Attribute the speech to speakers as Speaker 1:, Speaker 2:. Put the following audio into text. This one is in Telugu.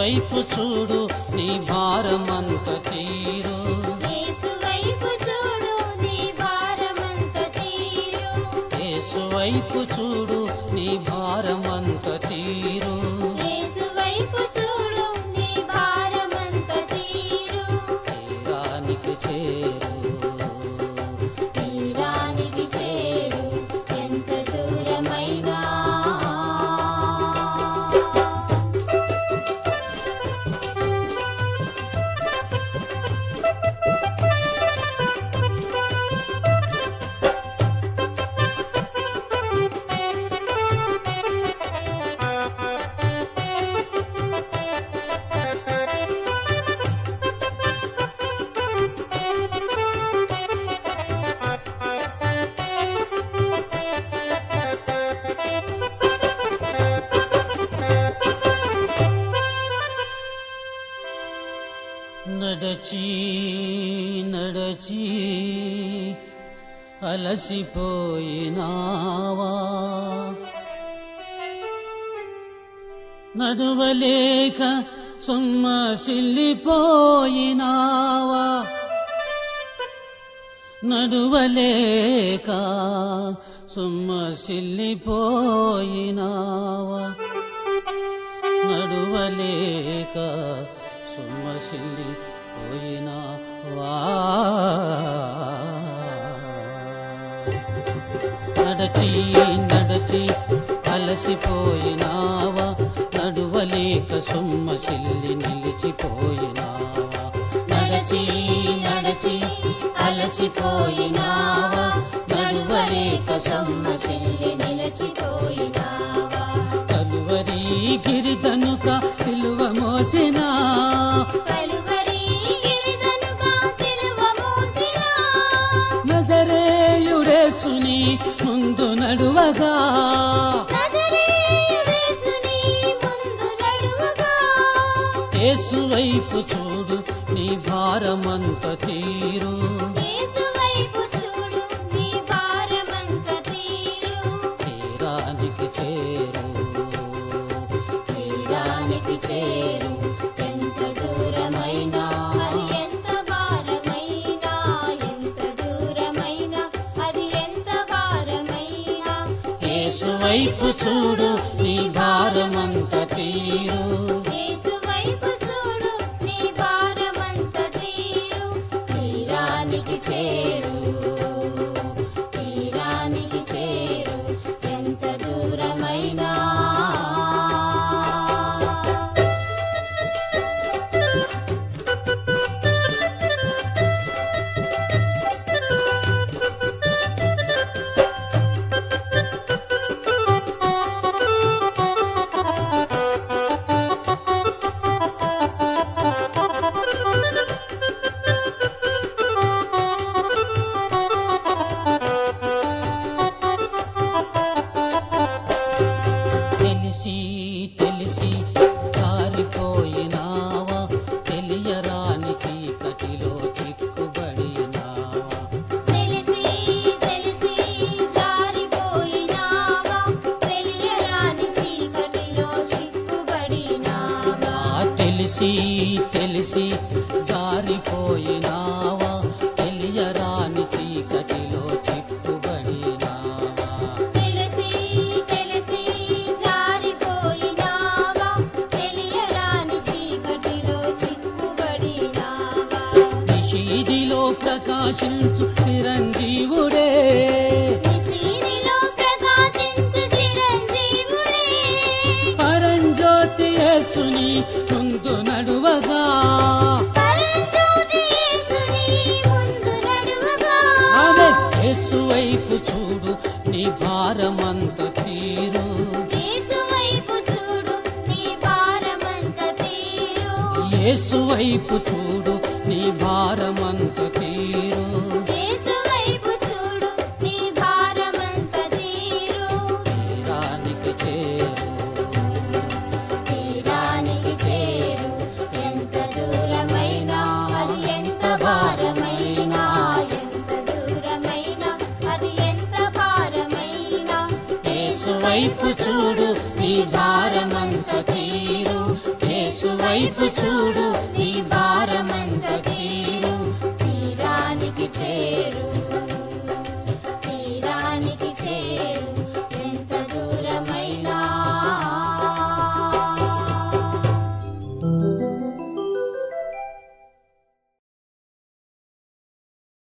Speaker 1: వైపు చూడు నీ భారమంత తీరు
Speaker 2: యేసు వైపు చూడు నీ భారమంత తీరు
Speaker 1: యేసు వైపు చూడు నీ భారమంత తీరు
Speaker 2: యేసు వైపు చూడు నీ భారమంత తీరు
Speaker 1: తీరానికి చేరు
Speaker 2: తీరానికి చేరు ఎంత దూరమైనా
Speaker 1: నడచి నడచి అలసిపోయినావా నడువలేక సొమ్మసిల్లిపోయినావా నడువలేక సొమ్మసిల్లిపోయినావా నడువలేక సుమ్మసిల్లి పోయినా వా నడచి నడచి అలసిపోయినావా నడువలేక సుమ్మసిల్లి నిలిచిపోయినావా నడచి నడచి అలసిపోయినావా నడువలేక సొమ్మసిల్లి
Speaker 2: నిలచిపోయినావా
Speaker 1: కలువరి గిరిదనుక సిలువ మోసినా
Speaker 2: కలువరి గిరిదనుక సిలువ మోసినా
Speaker 1: నజరేయుడేసుని ముందు నడువగా
Speaker 2: నజరేయుడేసుని ముందు నడువగా
Speaker 1: యేసు వైపు చూడు నీ భారమంత తీరు
Speaker 2: యేసు వైపు చూడు నీ భారమంత తీరు
Speaker 1: తీరానికి చేరు
Speaker 2: తీరానికి చేరు ఎంత దూరమైనా అది ఎంత భారమైనా ఎంత దూరమైనా అది ఎంత భారమైనా
Speaker 1: యేసు వైపు చూడు నీ భారమంత తీరు
Speaker 2: యేసు వైపు చూడు నీ భారమంత తీరు తీరానికి చేరు తీరానికి చేరు ఎంత దూరమైనా
Speaker 1: తెలిసి తెలిసి జారిపోయినావా తెలియరాని చీకటిలో చిక్కుబడినావా
Speaker 2: తెలిసి తెలిసి జారిపోయినావా తెలియరాని చీకటిలో చిక్కుబడినావా
Speaker 1: ఆ తెలిసి తెలిసి జారిపోయినావా తెలియరాని చీకటిలో చిక్కుబడినావా
Speaker 2: తెలిసి తెలిసి జారిపోయినావా తెలియరాని చీకటిలో చిక్కుబడినావా
Speaker 1: నిషీదిలో ప్రకాశించు చిరంజీవుడే
Speaker 2: నిశీదిలో ప్రకాశించు చిరంజీవుడే
Speaker 1: పరంజ్యోతి యేసుని ముందు నడువగా
Speaker 2: పరంజ్యోతి యేసుని ముందు నడువగా
Speaker 1: ఆమె యేసు వైపు చూడు నీ భారమంత తీరు
Speaker 2: యేసు వైపు చూడు నీ భారమంత తీరు
Speaker 1: యేసు వైపు చూడు నీ భారమంత తీరు
Speaker 2: యేసు వైపు చూడు నీ భారమంత తీరు
Speaker 1: తీరానికి చేరు
Speaker 2: తీరానికి చేరు ఎంత దూరమైనా అది ఎంత భారమైనా ఎంత దూరమైనా అది ఎంత భారమైనా
Speaker 1: యేసు వైపు చూడు నీ భారమంత తీరు యేసు యేసు వైపు చూడు నీ భారమంత